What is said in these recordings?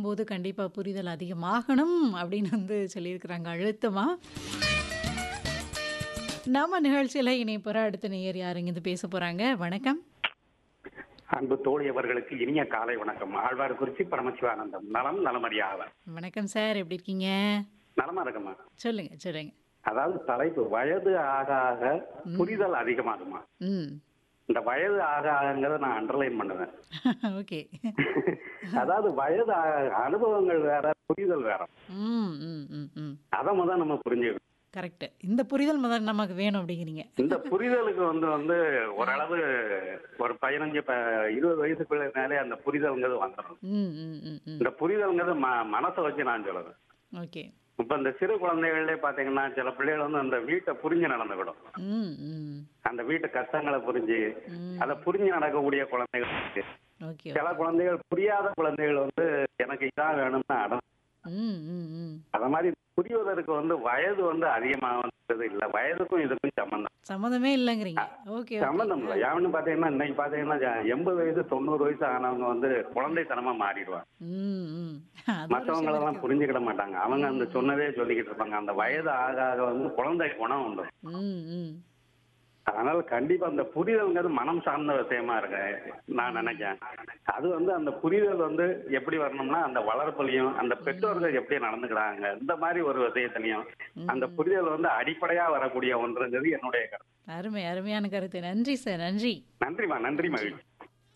பார்க்கும்போது கண்டிப்பா புரிதல் அதிகமாகணும் அப்படின்னு வந்து சொல்லியிருக்கிறாங்க அழுத்தமா. நம்ம நிகழ்ச்சியில இணையப்போற அடுத்த நேயர் யாருங்க இது பேச போறாங்க? வணக்கம். அன்பு தோழி அவர்களுக்கு இனிய காலை வணக்கம் ஆழ்வார்குறிச்சி பரமசிவானந்தம் நலம் நலமறியாவர் வணக்கம் சார். எப்படி இருக்கீங்க? நலமா இருக்குமா சொல்லுங்க, சொல்லுங்க. அதாவது தலைப்பு வயது ஆக ஆக புரிதல் அதிகமாகுமா ம். இந்த வயது ஆக ஆகங்கிறத நான் அண்டர்லைன் பண்ணுவேன் ஓகே. அதாவது வயது ஆக ஆக அனுபவங்கள் வேற புரிதல் வேற ம், ம், ம், ம். அதை முதல் நம்ம புரிஞ்சுக்கணும் கரெக்ட். இந்த புரிதல் முதல்ல நமக்கு வேணும் அப்படிங்கிறீங்க. இந்த புரிதலுக்கு வந்து வந்து ஓரளவு ஒரு பதினஞ்சு ப- இருபது வயசுக்குள்ளே அந்த புரிதல்ங்கிறது வந்துடும் ம், ம், ம், ம். இந்த புரிதல்ங்கிறது ம மனசை வச்சு நான் சொல்லுவேன் ஓகே. இப்ப இந்த சிறு குழந்தைகளே பாத்தீங்கன்னா சில பிள்ளைகள் வந்து அந்த வீட்டை புரிஞ்சு நடந்துக்கிடும் ம், ம். அந்த வீட்டு கஷ்டங்களை புரிஞ்சு ம். அதை புரிஞ்சு நடக்கக்கூடிய குழந்தைகள் இருக்கு. ஓகே. சில குழந்தைகள் புரியாத குழந்தைகள் வந்து எனக்கு இதான் வேணும்னு அடம் ம், ம், ம். அத மாதிரி புரிவதற்கு வந்து வயது வந்து அதிகமாகிறது இல்ல வயதுக்கும் இதுக்கும் சம்பந்தம் சம்மந்தமே இல்லைங்கிறீங்க. ஓகே. சம்பந்தம் இல்லை ஏன்னு பாத்தீங்கன்னா இன்னைக்கு பாத்தீங்கன்னா எண்பது வயசு தொண்ணூறு வயசு ஆனவங்க வந்து குழந்தைத்தனமா மாறிடுவாங்க ம், ம். அது ஒரு மற்றவங்க விஷயம் எல்லாம் இருக்கு. புரிஞ்சுக்கிட மாட்டாங்க அவங்க அந்த சொன்னதே சொல்லிக்கிட்டு இருப்பாங்க அந்த வயது ஆக ஆக வந்து குழந்தை குணம் உண்டு ம், ம். அதனால கண்டிப்பா அந்த புரிதல்ங்கிறது மனம் சார்ந்த விஷயமா இருக்கு நான் நினைக்கிறேன் அது வந்து அந்த புரிதல் வந்து எப்படி வரணும்னா அந்த வளர்ப்புலையும் அந்த பெற்றோர்கள் எப்படி நடந்துக்கிறாங்க இந்த மாதிரி ஒரு விஷயத்திலையும் அந்த புரிதல் வந்து அடிப்படையா வரக்கூடிய ஒன்றுங்கிறது என்னுடைய கருத்து அருமை அருமையான கருத்து. நன்றி சார். நன்றி. நன்றிமா நன்றி மகிழ்ச்சி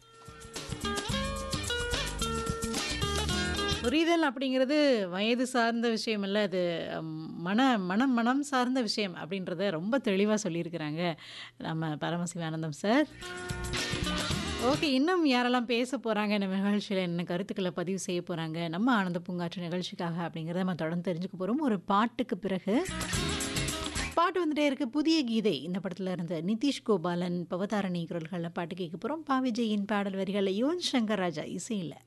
புரிதல் அப்படிங்கிறது வயது சார்ந்த விஷயம் இல்ல. அது ம், மன மனம் மனம் சார்ந்த விஷயம் அப்படின்றத ரொம்ப தெளிவா சொல்லியிருக்கிறாங்க நம்ம பரமசிவானந்தம் சார். ஓகே. இன்னும் யாரெல்லாம் பேச போறாங்க இந்த நிகழ்ச்சியில என்ன கருத்துக்களை பதிவு செய்ய போறாங்க நம்ம ஆனந்த பூங்காற்று நிகழ்ச்சிக்காக அப்படிங்கிறத நம்ம தொடர்ந்து தெரிஞ்சுக்க போறோம். ஒரு பாட்டுக்கு பிறகு பாட்டு வந்துட்டே இருக்கு. புதிய கீதை இந்த படத்துல இருந்து நிதிஷ் கோபாலன், பவதாரணி குரல்கள்ல பாட்டு கேட்க போறோம். பா விஜயின் பாடல் வரிகள்ல யுவன் சங்கர் ராஜா இசையில.